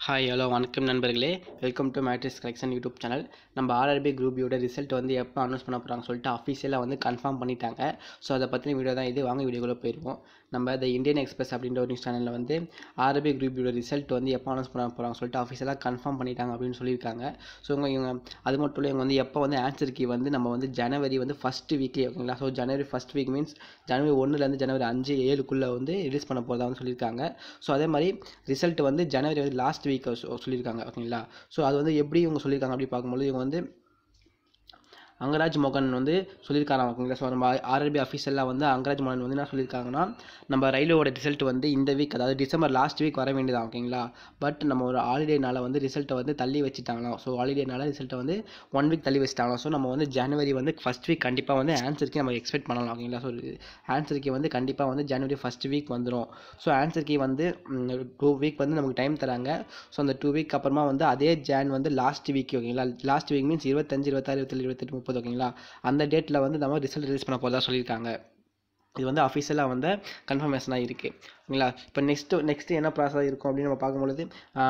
hi hello வணக்கம் நண்பர்களே welcome to Matrix Collection YouTube channel நம்ம ஆர்ஆர்பி குரூப்பியோட ரிசல்ட் வந்து எப்போ அனௌன்ஸ் பண்ண போகிறாங்க சொல்லிட்டு அஃபீஷியலாக வந்து கன்ஃபார்ம் பண்ணிட்டாங்க ஸோ அதை பற்றின வீடியோ தான் இது வாங்க வீடியோக்குள்ளே போயிருவோம் நம்ம த இந்தியன் எக்ஸ்பிரஸ் அப்படின்ற ஒரு நியூஸ் சேனலில் வந்து ஆர்ஆர்பி குரூப்பியோட ரிசல்ட் வந்து எப்போ அனௌன்ஸ் பண்ண போகிறாங்க சொல்லிட்டு அஃபீஷியலாக கன்ஃபார்ம் பண்ணிட்டாங்க அப்படின்னு சொல்லியிருக்காங்க ஸோ இவங்க இவங்க அது மட்டும் இல்லை இவங்க வந்து எப்போ வந்து ஆன்சர் கீ வந்து நம்ம வந்து ஜனவரி வந்து ஃபஸ்ட்டு வீக்லேயே ஓகேங்களா ஸோ ஜனவரி ஃபஸ்ட் வீக் மீன்ஸ் ஜனவரி ஒன்றுலேருந்து ஜனவரி அஞ்சு ஏழுக்குள்ளே வந்து ரிலீஸ் பண்ண போகிறதா வந்து சொல்லியிருக்காங்க ஸோ அதே மாதிரி ரிசல்ட் வந்து ஜனவரி வந்து லாஸ்ட் வீக் சொல்லியிருக்காங்க ஓகேங்களா ஸோ அது வந்து எப்படி இவங்க சொல்லியிருக்காங்க அப்படி பார்க்கும்போது இவங்க வந்து அங்கராஜ் மோகன் வந்து சொல்லியிருக்காங்க ஓகேங்களா ஸோ நம்ம ஆர்ஆர்பி அஃபீஷியலாக வந்து அங்கராஜ் மோகன் வந்து என்ன சொல்லியிருக்காங்கன்னா நம்ம ரயிலோட ரிசல்ட் வந்து இந்த வீக் அதாவது டிசம்பர் லாஸ்ட் வீக் வர வேண்டியதான் ஓகேங்களா பட் நம்ம ஒரு ஹாலிடேனால வந்து ரிசல்ட்டை வந்து தள்ளி வச்சுட்டாங்களாம் ஸோ ஹாலிடேனால ரிசல்ட்டை வந்து ஒன் வீக் தள்ளி வச்சுட்டாங்களாம் ஸோ நம்ம வந்து ஜனவரி வந்து ஃபஸ்ட் வீக் கண்டிப்பாக வந்து ஆன்சருக்கு நம்ம எக்ஸ்பெக்ட் பண்ணலாம் ஓகேங்களா ஸோ ஆன்சருக்கு வந்து கண்டிப்பாக வந்து ஜனவரி ஃபஸ்ட் வீக் வந்துடும் ஸோ ஆன்சருக்கு வந்து டூ வீக் வந்து நமக்கு டைம் தராங்க ஸோ அந்த டூ வீக் அப்புறமா வந்து அதே ஜான் வந்து லாஸ்ட் வீக் ஓகேங்களா லாஸ்ட் வீக் மீன்ஸ் இருபத்தஞ்சு இருபத்தாறு இருபத்தேழு இருபத்தெட்டு முப்பது ஓகேங்களா அந்த டேட்டில் வந்து நம்ம ரிசல்ட் ரிலீஸ் பண்ண போகிறதா சொல்லியிருக்காங்க இது வந்து அஃபீஷியலாக வந்து கன்ஃபர்மேஷனாக இருக்குது ஓகேங்களா இப்போ நெக்ஸ்ட்டு நெக்ஸ்ட்டு என்ன ப்ராசஸ் இருக்கும் அப்படின்னு நம்ம பார்க்கும்பொழுது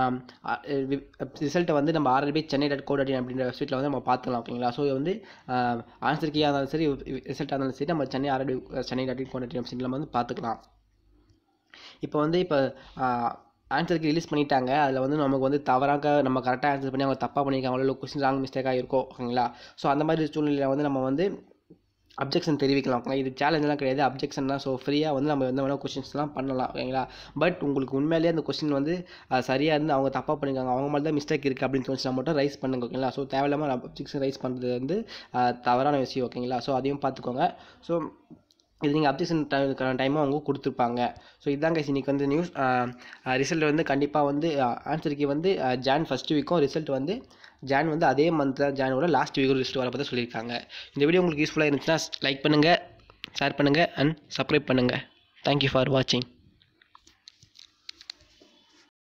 ரிசல்ட்டை வந்து நம்ம RRB Chennai dot gov dot in அப்படின்ற வெப்சைட்டில் வந்து நம்ம பார்த்துக்கலாம் ஓகேங்களா ஸோ இது வந்து ஆன்சர் கீயாக இருந்தாலும் சரி ரிசல்ட்டாக இருந்தாலும் சரி நம்ம Chennai RRB Chennai dot in gov dot in வெப்சைட்டில் நம்ம வந்து பார்த்துக்கலாம் இப்போ வந்து இப்போ ஆன்சருக்கு ரிலீஸ் பண்ணிட்டாங்க அதில் வந்து நமக்கு வந்து தவறாக நம்ம கரெக்டாக ஆன்சர் பண்ணி அவங்க தப்பாக பண்ணியிருக்காங்களோ இல்லை கொஸ்டின் ராங் மிஸ்டேக்காக இருக்கும் ஓகேங்களா ஸோ அந்த மாதிரி சூழ்நிலையில் வந்து நம்ம வந்து அப்ஜெக்ஷன் தெரிவிக்கலாம் ஓகேங்களா இது சேலஞ்செலாம் கிடையாது அப்ஜெக்ஷன் தான் ஸோ ஃப்ரீயாக வந்து நம்ம எந்த வேணால் கொஸ்டின்ஸ்லாம் பண்ணலாம் ஓகேங்களா பட் உங்களுக்கு உண்மையிலேயே அந்த கொஸ்டின் வந்து சரியாக இருந்து அவங்க தப்பாக பண்ணியிருக்காங்க அவங்க மாதிரி தான் மிஸ்டேக் இருக்குது அப்படின்னு தோணுச்சுனா மட்டும் ரைஸ் பண்ணுங்க ஓகேங்களா ஸோ தேவையில்லாமல் அப்ஜெக்ஷன் ரைஸ் பண்ணுறது வந்து தவறான விஷயம் ஓகேங்களா ஸோ அதையும் பார்த்துக்கோங்க ஸோ இது நீங்கள் அப்ஜெக்ஷன் டைமும் அவங்க கொடுத்துருப்பாங்க ஸோ இதாங்க இன்றைக்கி வந்து நியூஸ் ரிசல்ட் வந்து கண்டிப்பாக வந்து ஆன்சருக்கு வந்து ஜான் ஃபஸ்ட் வீக்கும் ரிசல்ட் வந்து ஜான் வந்து அதே மந்த்தில் ஜானோட லாஸ்ட் வீக்கும் ரிசல்ட் வர பற்றி சொல்லியிருக்காங்க இந்த வீடியோ உங்களுக்கு யூஸ்ஃபுல்லாக இருந்துச்சுன்னா லைக் பண்ணுங்கள் ஷேர் பண்ணுங்கள் அண்ட் சப்ஸ்கிரைப் பண்ணுங்கள் தேங்க்யூ ஃபார் வாட்சிங்